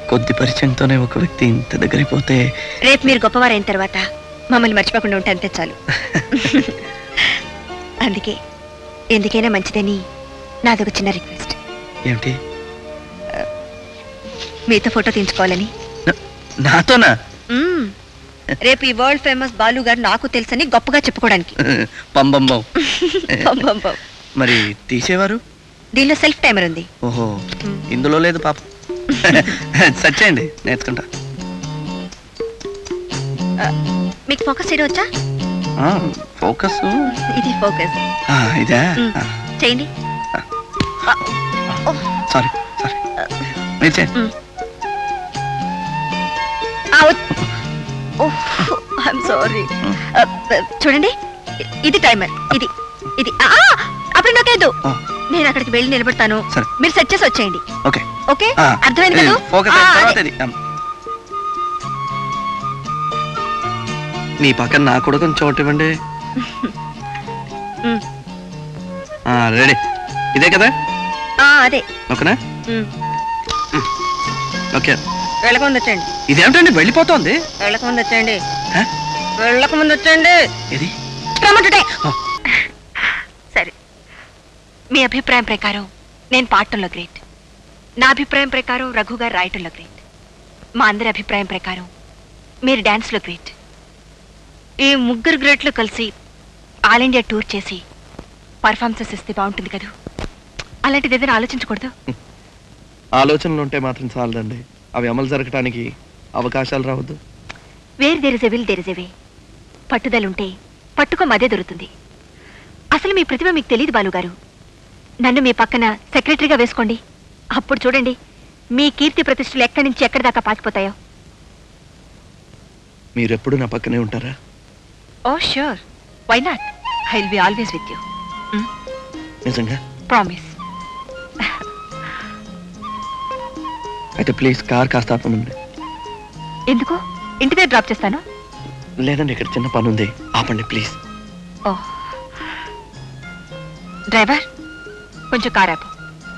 కొద్ది పరిచయంతోనే ఒక వ్యక్తి ఇంత దగ్గరైపోతే రేపు మీరు గొప్పవారైన తర్వాత మమ్మల్ని మర్చిపోకుండా ఉంటే అంతే చాలు అందుకే ఎందుకైనా మంచిదని నాదొక చిన్న రిక్వెస్ట్ ఏమిటి మీతో ఫోటో తీయించుకోవాలని నా- నాతోనా మ్మ్. రేపు ఈ వరల్డ్ ఫేమస్ బాలు గారు నాకు తెలుసని గొప్పగా చెప్పుకోవడానికి పంబంబం బం బం బం. మరి తీసేవారు దీనిలో సెల్ఫ్ టైమర్ ఉంది ఓహో మ్మ్. ఇందులో లేదు పాప సచ్చేయండి నేర్చుకుంటా మీకు ఫోకస్ చేయడం వచ్చా ఆ, ఫోకస్ ఇది ఫోకస్ ఆ, ఇదా మ్మ్. చేయండి సారీ సారీ మీరు చేయండి ఐఎమ్ సారీ చూడండి ఇది టైమర్ ఇది ఇది ఆ, అప్పుడు నాకేదు ఆ, నేను అక్కడికి వెళ్ళి నిలబడతాను సరే. మీరు సెట్ చేసి వచ్చేయండి ఓకే ఓకే ఆ, అర్థమైంది ఇది కదా ఫోకస్ ఆ, అయిన తర్వాత అదే. ఇది ఆ. మీ పక్కన నాకు కూడా కొంచెం చోటు ఇవ్వండి మ్మ్. ఆ, రెడీ ఇదే కదా ఆ, అదే ఓకేనా మ్మ్. ఓకే వెళ్ళకముందు వచ్చేయండి ఇదేమిటండి వెళ్ళిపోతోంది వెళ్ళకముందు వచ్చేయండి హ? వెళ్ళకముందు వచ్చేయండి ఇది రమ్మంటుంటే ఆ. సరే మీ అభిప్రాయం ప్రకారం నేను పాడటంలో గ్రేట్ నా అభిప్రాయం ప్రకారం రఘు గారు రాయటంలో గ్రేట్ మా అందరి అభిప్రాయం ప్రకారం మీరు డ్యాన్స్లో గ్రేట్ ఈ ముగ్గురు గ్రేట్లు కలిసి ఆల్ ఇండియా టూర్ చేసి పర్ఫార్మెన్సెస్ ఇస్తే బాగుంటుంది కదా అలాంటిది ఏదైనా ఆలోచించకూడదు ఆలోచనలు ఉంటే మాత్రం చాలదండి అవి అమలు జరగటానికి అవకాశాలు రావద్దు where there is a will there is a way పట్టుదలుంటే పట్టుకోం అదే దొరుకుతుంది అసలు మీ ప్రతిభ మీకు తెలియదు బాలుగారు నన్ను మీ పక్కన సెక్రటరీగా వేసుకోండి అప్పుడు చూడండి మీ కీర్తి ప్రతిష్టలు ఎక్కడి నుంచి ఎక్కడి దాకా పాకిపోతాయో మీరెప్పుడు నా పక్కనే ఉంటారా oh sure why not I will be always with you నిజంగా ప్రామిస్ అయితే ప్లీజ్ కార్ కాస్త ఆపమండి ఎందుకు ఇంటి దగ్గర డ్రాప్ చేస్తాను లేదండి ఇక్కడ చిన్న పని ఉంది ఆపండి ప్లీజ్ ఓ డ్రైవర్ కొంచెం కార్ ఆపు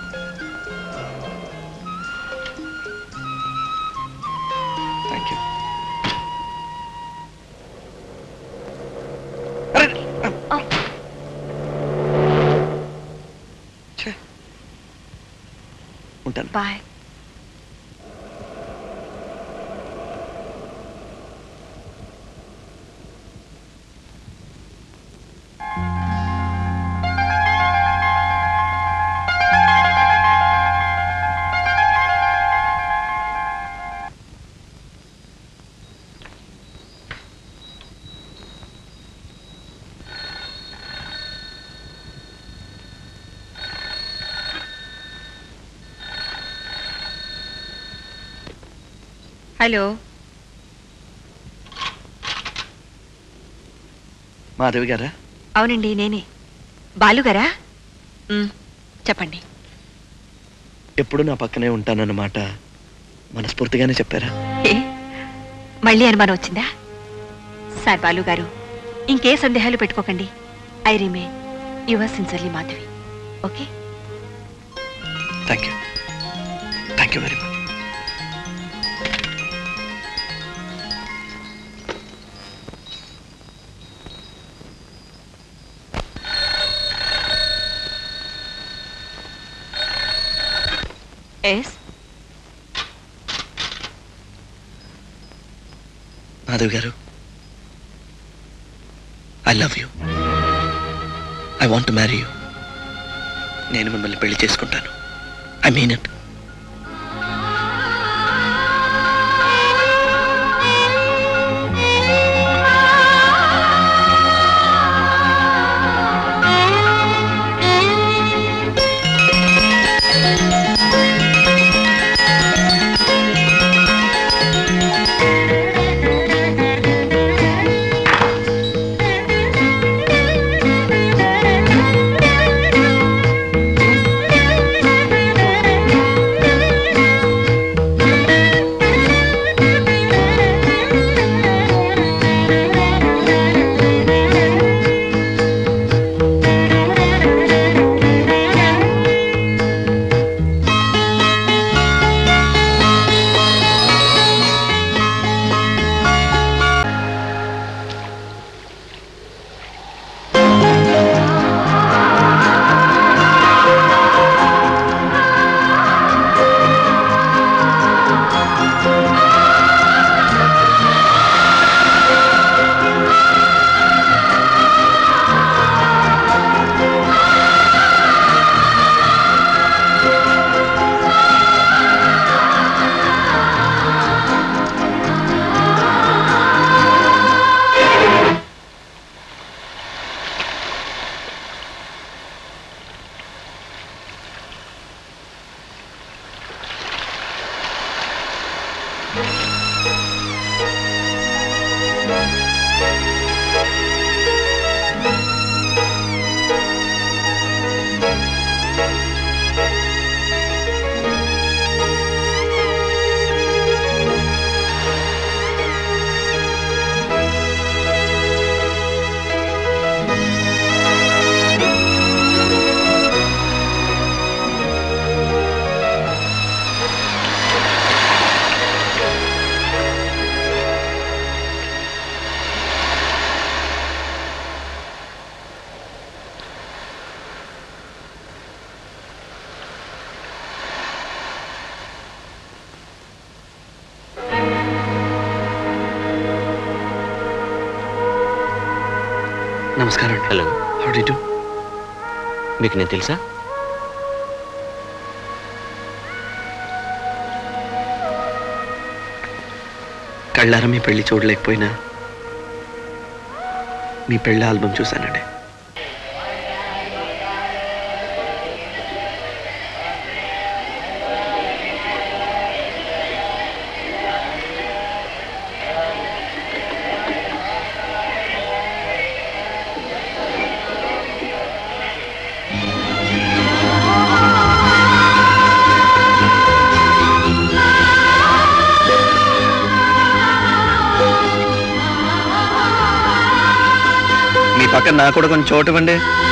థ్యాంక్ యూ ఓ. ఉంటాను బాయ్ హలో మాధవి గారా అవునండి నేనే బాలుగారా మ్, చెప్పండి ఎప్పుడు నా పక్కనే ఉంటానన్నమాట మనస్ఫూర్తిగానే చెప్పారా ఏ మళ్ళీ అనుమానం వచ్చిందా సార్ బాలు గారు ఇంకే సందేహాలు పెట్టుకోకండి I remain your sincerely Madhavi okay thank you thank you very much yes Madhav garu I love you I want marry you నేను మిమ్మల్ని పెళ్లి చేసుకుంటాను ఐ మీన్ ఇట్ ఆ నమస్కారం అండి హలో హౌ డి డూ మీకు నేను తెలుసా కళ్ళారా మీ పెళ్లి చూడలేకపోయినా మీ పెళ్లి ఆల్బమ్ చూశానండి మీ పక్కన నాకు కూడా కొంచెం చోటు ఇవ్వండి